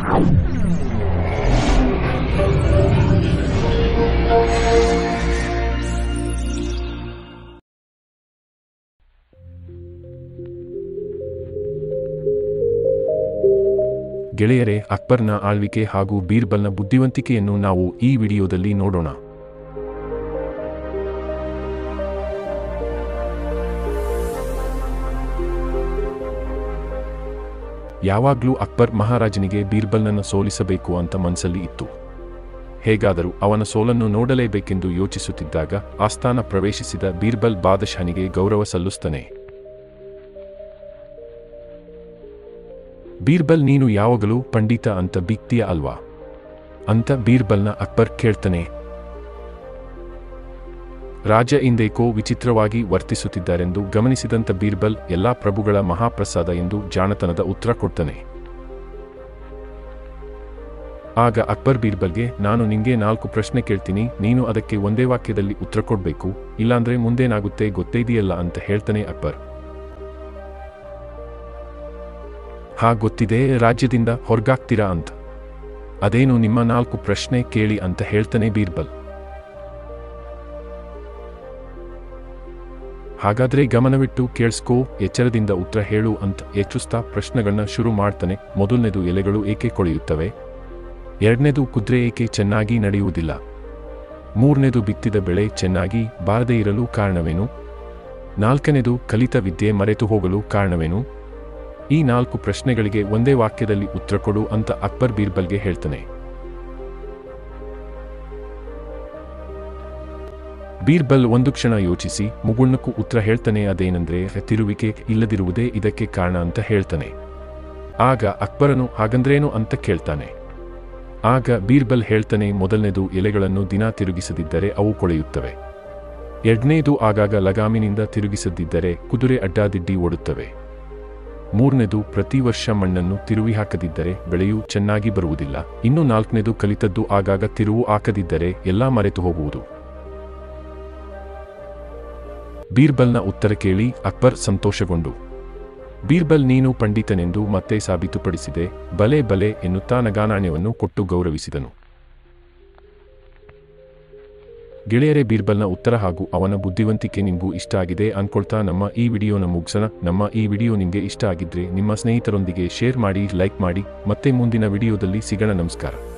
ಗೆಳೆಯರೇ ಅಕ್ಬರ್ನ ಆಳ್ವಿಕೆ ಹಾಗೂ ಬೀರ್ಬಲ್ನ ಬುದ್ಧಿವಂತಿಕೆಯನ್ನು ನಾವು ಈ ವಿಡಿಯೋದಲ್ಲಿ ನೋಡೋಣ ಯಾವಾಗ್ಲೂ ಅಕ್ಬರ್ ಮಹಾರಾಜನಿಗೆ ಬೀರ್ಬಲ್ನನ್ನು ಸೋಲಿಸಬೇಕು ಅಂತ ಮನಸ್ಸಲ್ಲಿ ಇತ್ತು ಹೇಗಾದರೂ ಅವನ ಸೋಲನ್ನು ನೋಡಲೇಬೇಕೆಂದು ಯೋಚಿಸುತ್ತಿದ್ದಾಗ ಆಸ್ಥಾನ ಪ್ರವೇಶಿಸಿದ ಬೀರ್ಬಲ್ ಬಾದಶಾನಿಗೆ ಗೌರವ ಸಲ್ಲಿಸ್ತಾನೆ ಬೀರ್ಬಲ್ ನೀನು ಯಾವಾಗಲೂ ಪಂಡಿತ ಅಂತ ಬಿಕ್ತಿಯ ಅಲ್ವಾ ಅಂತ ಬೀರ್ಬಲ್ನ ಅಕ್ಬರ್ ಕೇಳ್ತಾನೆ ರಾಜ ಇಂದೇಕೋ ವಿಚಿತ್ರವಾಗಿ ವರ್ತಿಸುತ್ತಿದ್ದಾರೆಂದು ಗಮನಿಸಿದಂತ ಬೀರ್ಬಲ್ ಎಲ್ಲಾ ಪ್ರಭುಗಳ ಮಹಾಪ್ರಸಾದ ಎಂದು ಜಾಣತನದ ಉತ್ತರ ಕೊಡ್ತಾನೆ ಆಗ ಅಕ್ಬರ್ ಬೀರ್ಬಲ್ಗೆ ನಾನು ನಿಂಗೆ ನಾಲ್ಕು ಪ್ರಶ್ನೆ ಕೇಳ್ತೀನಿ ನೀನು ಅದಕ್ಕೆ ಒಂದೇ ವಾಕ್ಯದಲ್ಲಿ ಉತ್ತರ ಕೊಡ್ಬೇಕು ಇಲ್ಲಾಂದ್ರೆ ಮುಂದೇನಾಗುತ್ತೆ ಗೊತ್ತೇ ಇದೆಯಲ್ಲ ಅಂತ ಹೇಳ್ತಾನೆ ಅಕ್ಬರ್ ಹಾ ಗೊತ್ತಿದೆ ರಾಜ್ಯದಿಂದ ಹೊರಗಾಗ್ತೀರಾ ಅಂತ ಅದೇನು ನಿಮ್ಮ ನಾಲ್ಕು ಪ್ರಶ್ನೆ ಕೇಳಿ ಅಂತ ಹೇಳ್ತಾನೆ ಬೀರ್ಬಲ್ ಹಾಗಾದ್ರೆ ಗಮನವಿಟ್ಟು ಕೇಳಿಸ್ಕೋ ಎಚ್ಚರದಿಂದ ಉತ್ತರ ಹೇಳು ಅಂತ ಎಚ್ಚರಿಸ್ತಾ ಪ್ರಶ್ನೆಗಳನ್ನ ಶುರು ಮಾಡ್ತಾನೆ ಮೊದಲನೇದು ಎಲೆಗಳು ಏಕೆ ಕೊಳೆಯುತ್ತವೆ ಎರಡನೇದು ಕುದುರೆ ಏಕೆ ಚೆನ್ನಾಗಿ ನಡೆಯುವುದಿಲ್ಲ ಮೂರನೇದು ಬಿತ್ತಿದ ಬೆಳೆ ಚೆನ್ನಾಗಿ ಬಾರದೇ ಇರಲು ಕಾರಣವೇನು ನಾಲ್ಕನೇದು ಕಲಿತ ವಿದ್ಯೆ ಮರೆತು ಹೋಗಲು ಕಾರಣವೇನು ಈ ನಾಲ್ಕು ಪ್ರಶ್ನೆಗಳಿಗೆ ಒಂದೇ ವಾಕ್ಯದಲ್ಲಿ ಉತ್ತರ ಕೊಡು ಅಂತ ಅಕ್ಬರ್ ಬೀರ್ಬಲ್ಗೆ ಹೇಳ್ತಾನೆ ಬೀರ್ಬಲ್ ಒಂದು ಕ್ಷಣ ಯೋಚಿಸಿ ಮುಗುಣ್ಣಕ್ಕೂ ಉತ್ತರ ಹೇಳ್ತಾನೆ ಅದೇನೆಂದ್ರೆ ತಿರುವಿಕೆ ಇಲ್ಲದಿರುವುದೇ ಇದಕ್ಕೆ ಕಾರಣ ಅಂತ ಹೇಳ್ತಾನೆ ಆಗ ಅಕ್ಬರನು ಹಾಗಂದ್ರೇನು ಅಂತ ಕೇಳ್ತಾನೆ ಆಗ ಬೀರ್ಬಲ್ ಹೇಳ್ತಾನೆ ಮೊದಲನೇದು ಎಲೆಗಳನ್ನು ದಿನ ತಿರುಗಿಸದಿದ್ದರೆ ಅವು ಕೊಳೆಯುತ್ತವೆ ಎರಡನೇದು ಆಗಾಗ ಲಗಾಮಿನಿಂದ ತಿರುಗಿಸದಿದ್ದರೆ ಕುದುರೆ ಅಡ್ಡಾದಿಡ್ಡಿ ಓಡುತ್ತವೆ ಮೂರನೇದು ಪ್ರತಿ ವರ್ಷ ಮಣ್ಣನ್ನು ತಿರುವಿ ಹಾಕದಿದ್ದರೆ ಬೆಳೆಯು ಚೆನ್ನಾಗಿ ಬರುವುದಿಲ್ಲ ಇನ್ನು ನಾಲ್ಕನೇದು ಕಲಿತದ್ದು ಆಗಾಗ ತಿರುವು ಹಾಕದಿದ್ದರೆ ಎಲ್ಲಾ ಮರೆತು ಹೋಗುವುದು ಬೀರ್ಬಲ್ನ ಉತ್ತರ ಕೇಳಿ ಅಕ್ಬರ್ ಸಂತೋಷಗೊಂಡು ಬೀರ್ಬಲ್ ನೀನು ಪಂಡಿತನೆಂದು ಮತ್ತೆ ಸಾಬೀತುಪಡಿಸಿದೆ ಬಲೆ ಬಲೆ ಎನ್ನುತ್ತಾ ನಗಾನಾಣ್ಯವನ್ನು ಕೊಟ್ಟು ಗೌರವಿಸಿದನು ಗೆಳೆಯರೇ ಬೀರ್ಬಲ್ನ ಉತ್ತರ ಹಾಗೂ ಅವನ ಬುದ್ಧಿವಂತಿಕೆ ನಿಮಗೂ ಇಷ್ಟ ಆಗಿದೆ ಅನ್ಕೊಳ್ತಾ ನಮ್ಮ ಈ ವಿಡಿಯೋನ ಮುಗಿಸೋಣ ನಮ್ಮ ಈ ವಿಡಿಯೋ ನಿಮಗೆ ಇಷ್ಟ ಆಗಿದ್ರೆ ನಿಮ್ಮ ಸ್ನೇಹಿತರೊಂದಿಗೆ ಶೇರ್ ಮಾಡಿ ಲೈಕ್ ಮಾಡಿ ಮತ್ತೆ ಮುಂದಿನ ವಿಡಿಯೋದಲ್ಲಿ ಸಿಗೋಣ ನಮಸ್ಕಾರ